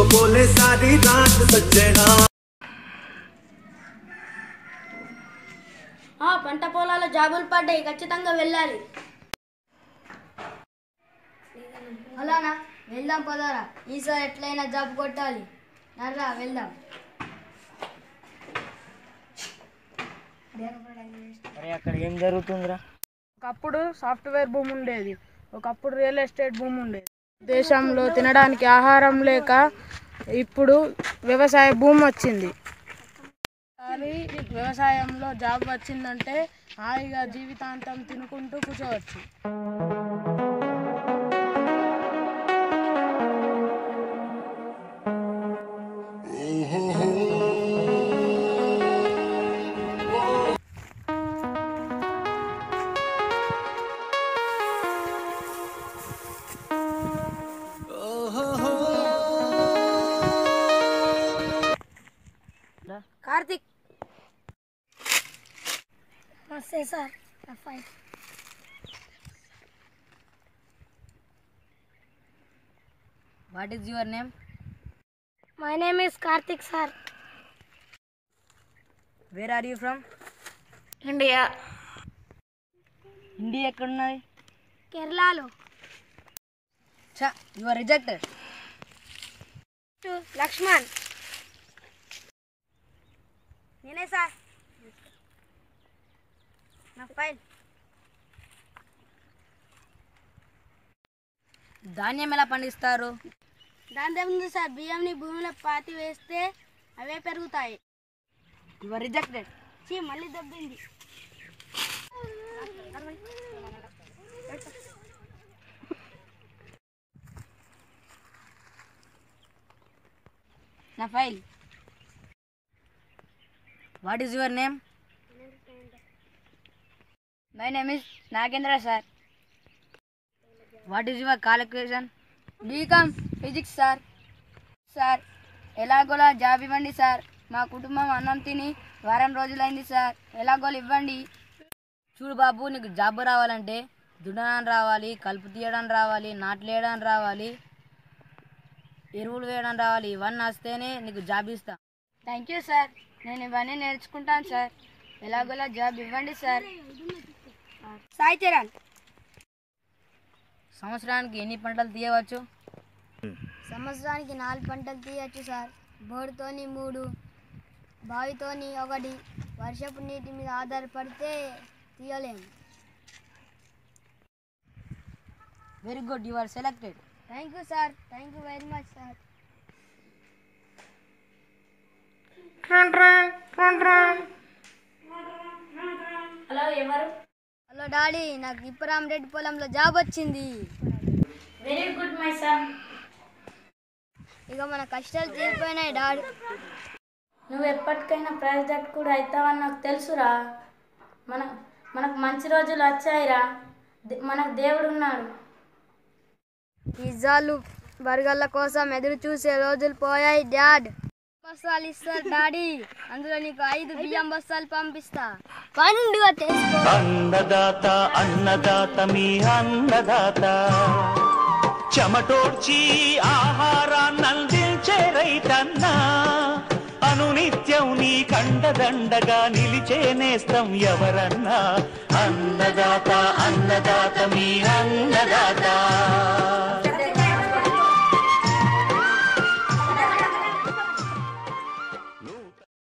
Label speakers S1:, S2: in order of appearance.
S1: बोले सारी रात सज्जना
S2: ఆ పంట పొలాల్లో జాబులు పడ్డాయి ఖచ్చితంగా వెళ్ళాలి అలానా వెళ్దాం పదారా ఈసారి ఎట్లయినా జాబ్ కొట్టాలి నర్రా వెళ్దాం
S3: అరే అక్కడ ఏం జరుగుతుందిరా ఒకప్పుడు సాఫ్ట్వేర్ భూమి ఉండేది ఒకప్పుడు రియల్ ఎస్టేట్ భూమి ఉండేది దేశంలో తినడానికి ఆహారం లేక ఇప్పుడు వ్యవసాయ భూమి వచ్చింది కానీ వ్యవసాయంలో జాబ్ వచ్చిందంటే హాయిగా జీవితాంతం తినుకుంటూ కూర్చోవచ్చు
S2: కార్తిక్ నమస్తే sir fine
S3: what is your name
S2: my name is Karthik sir
S3: where are you from
S2: India
S3: India ఎక్కడున్నది
S2: కేరళలో
S3: చా యు ఆర్ రిజెక్టెడ్
S2: లక్ష్మణ్ నేనే సార్ నా ఫైల్
S3: ధాన్యం ఎలా పండిస్తారు
S2: దాని ముందు సార్ బియ్యంని భూమిలో పాతి వేస్తే అవే పెరుగుతాయి
S3: యు ఆర్ రిజెక్టెడ్
S2: చీ మళ్ళీ దబ్బింది
S3: నా file what is your name my name is Nagendra sir what is your qualification BCom physics sir sir ఎలాగోలా జాబ్ ఇవ్వండి సార్ మా కుటుంబం అన్నం తిని వారం రోజులైంది సార్ ఎలాగోలా ఇవ్వండి చూడు బాబు నీకు జాబ్ రావాలంటే దున్నడం రావాలి కలుపు తీయడం రావాలి నాట్లు వేయడం రావాలి ఎరువులు వేయడం రావాలి ఇవన్నీ వస్తేనే నీకు జాబ్ ఇస్తా థ్యాంక్ యూ సార్ నేను ఇవన్నీ నేర్చుకుంటాను సార్ ఎలాగోలా జాబ్ ఇవ్వండి సార్
S2: సాయి చరణ్
S3: సంవత్సరానికి ఎన్ని పంటలు తీయవచ్చు
S2: సంవత్సరానికి నాలుగు పంటలు తీయచ్చు సార్ బోర్డుతోని మూడు బావితోని ఒకటి వర్షపు నీటి మీద ఆధారపడితే తీయలేము
S3: very good you are selected
S2: thank you sir thank you very much sir hello ఎవరు హలో డాడీ నాకు ఇప్పరాం రెడ్డి పొలంలో జాబ్ వచ్చింది
S4: వెరీ గుడ్ మై సన్
S2: ఇక మన కష్టాలు తీరిపోయినాయి డాడీ
S4: నువ్వు ఎప్పటికైనా ప్రెసిడెంట్ కూడా అవుతావని నాకు తెలుసురా మన మనకు మంచి రోజులు వచ్చాయిరా దే- మనకు దేవుడు ఉన్నాడు
S2: పిజ్జాలు బర్గర్ల కోసం ఎదురు చూసే రోజులు పోయాయి డాడ్ బస్తాలు ఇస్తారు డాడీ అందులో నీకు ఐదు బియ్యం బస్తాలు పంపిస్తా పండుగ చేసుకో
S1: అన్నదాత అన్నదాత మీ అన్నదాత చెమటోడ్చి ఆహారాన్ని అందించే రైతన్నా అనునిత్యం నీ కండదండగా నిలిచే నేస్తం ఎవరన్నా అన్నదాత అన్నదాత మీ అన్నదాత